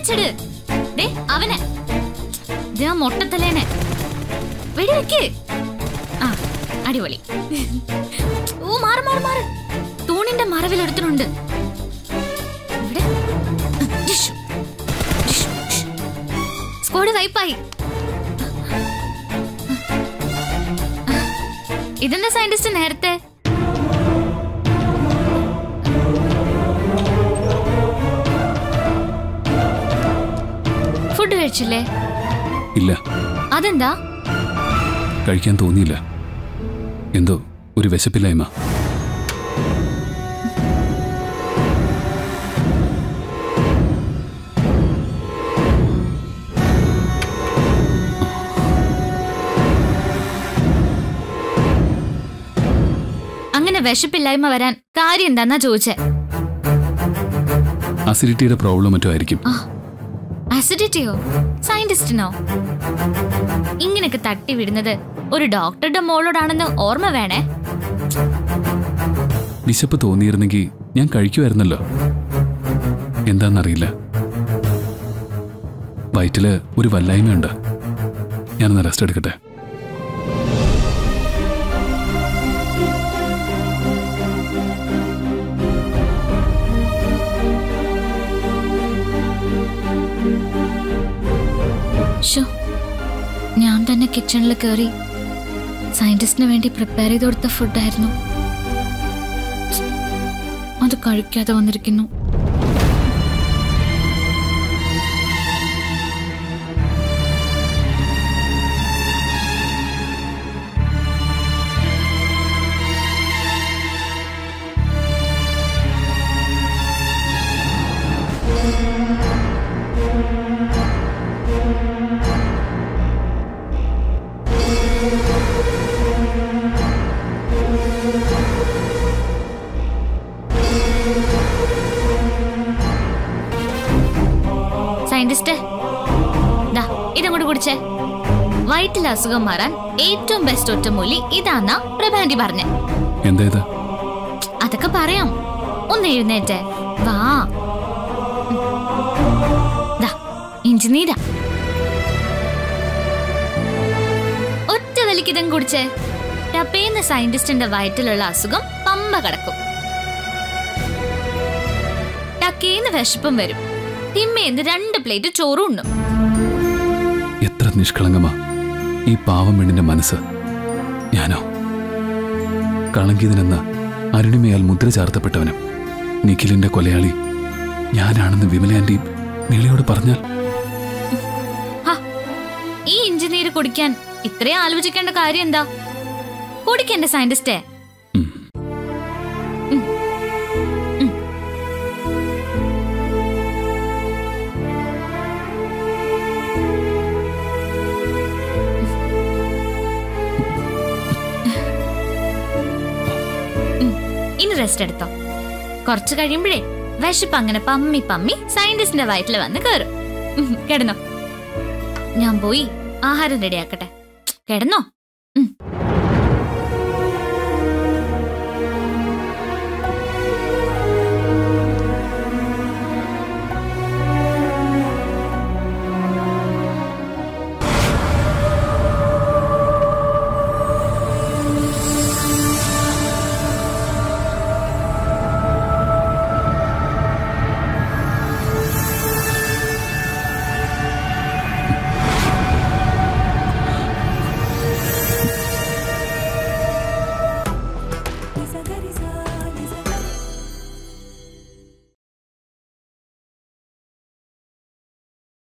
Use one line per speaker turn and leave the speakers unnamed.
വെടിവെച്ചിട് ദേ അവനെ ദേ ആ മൊട്ടത്തലേനെ വെടിവെക്ക് ആ അടിപൊളി ഓ മാറ് മാറ് മാറ് തൂണിന്റെ മറവിൽ ഒരുത്തനുണ്ട് ഇവിടെ ഡിഷു, ഡിഷു, ഡിഷു. സ്ക്വാഡ് വൈപ്പായി ഇതെന്താ സയന്റിസ്റ്റ് നേരത്തെ ഫുഡ് കഴിച്ചില്ലേ
ഇല്ല
അതെന്താ
കഴിക്കാൻ തോന്നിയില്ല എന്തോ ഒരു വിശപ്പില്ലായ്മ
അങ്ങനെ വിശപ്പില്ലായ്മ വരാൻ കാര്യം എന്താന്നാ ചോദിച്ചേ
അസിഡിറ്റിയുടെ പ്രോബ്ലം മറ്റോ ആയിരിക്കും
അസിഡിറ്റിയോ സയന്റിസ്റ്റിനോ ഇങ്ങനെയൊക്കെ തട്ടി വിടുന്നത് ഒരു ഡോക്ടറുടെ മോളോടാണെന്ന് ഓർമ്മ വേണേ
വിശപ്പ് തോന്നിയിരുന്നെങ്കിൽ ഞാൻ കഴിക്കുമായിരുന്നല്ലോ എന്താണെന്നറിയില്ല വയറ്റില് ഒരു വല്ലായ്മയുണ്ട് ഞാനൊന്ന് റെസ്റ്റ് എടുക്കട്ടെ
ഷോ ഞാൻ തന്നെ കിച്ചണിൽ കയറി സയന്റിസ്റ്റിന് വേണ്ടി പ്രിപ്പയർ ചെയ്ത് കൊടുത്ത ഫുഡായിരുന്നു അത് കഴിക്കാതെ വന്നിരിക്കുന്നു സയന്റിസ്റ്റ് ദാ ഇതങ്ങോട്ട് കുടിച്ചേ വയറ്റിലെ അസുഖം മാറാൻ ഏറ്റവും ബെസ്റ്റ് ഒറ്റമൂലി ഇതാന്നാ പ്രഭാന്റി പറഞ്ഞേ
എന്താ ഇത്
അതൊക്കെ പറയാം ഒന്ന് എഴുന്നേറ്റേ വാ ദാ ഇഞ്ചിനീരാ ഒറ്റ വലിക്കിതം കുടിച്ചേ ടപ്പേന്ന സയന്റിസ്റ്റിന്റെ വയറ്റിലുള്ള അസുഖം പമ്പ കടക്കും ടക്കേന്ന് വിശപ്പും വരും തിമ്മേന്ന് രണ്ട് പ്ലേറ്റ് ചോറും ഉണ്ണും
എത്ര നിഷ്കളങ്കമാ ഈ പാവം പെണ്ണിന്റെ മനസ്സ് ഞാനോ കളങ്കിതനെന്ന അരുണിമയാൽ മുദ്ര ചാർത്തപ്പെട്ടവനും നിഖിലിന്റെ കൊലയാളി ഞാനാണെന്ന് വിമലയാന്റിയും നീളിയോട് പറഞ്ഞാൽ
ഹ, ഈ ഇഞ്ചിനീര് കുടിക്കാൻ ഇത്രയും ആലോചിക്കേണ്ട കാര്യം എന്താ കുടിക്കണ്ടേ സയന്റിസ്റ്റേ
ഉം.
ഇനി റെസ്റ്റ് എടുത്തോ കുറച്ച് കഴിയുമ്പോഴേ വിശപ്പ് അങ്ങനെ പമ്മി പമ്മി സയന്റിസ്റ്റിന്റെ വയറ്റിൽ വന്ന് കയറും ഉം, കിടന്നോ ഞാൻ പോയി ആഹാരം റെഡിയാക്കട്ടെ കിടന്നോ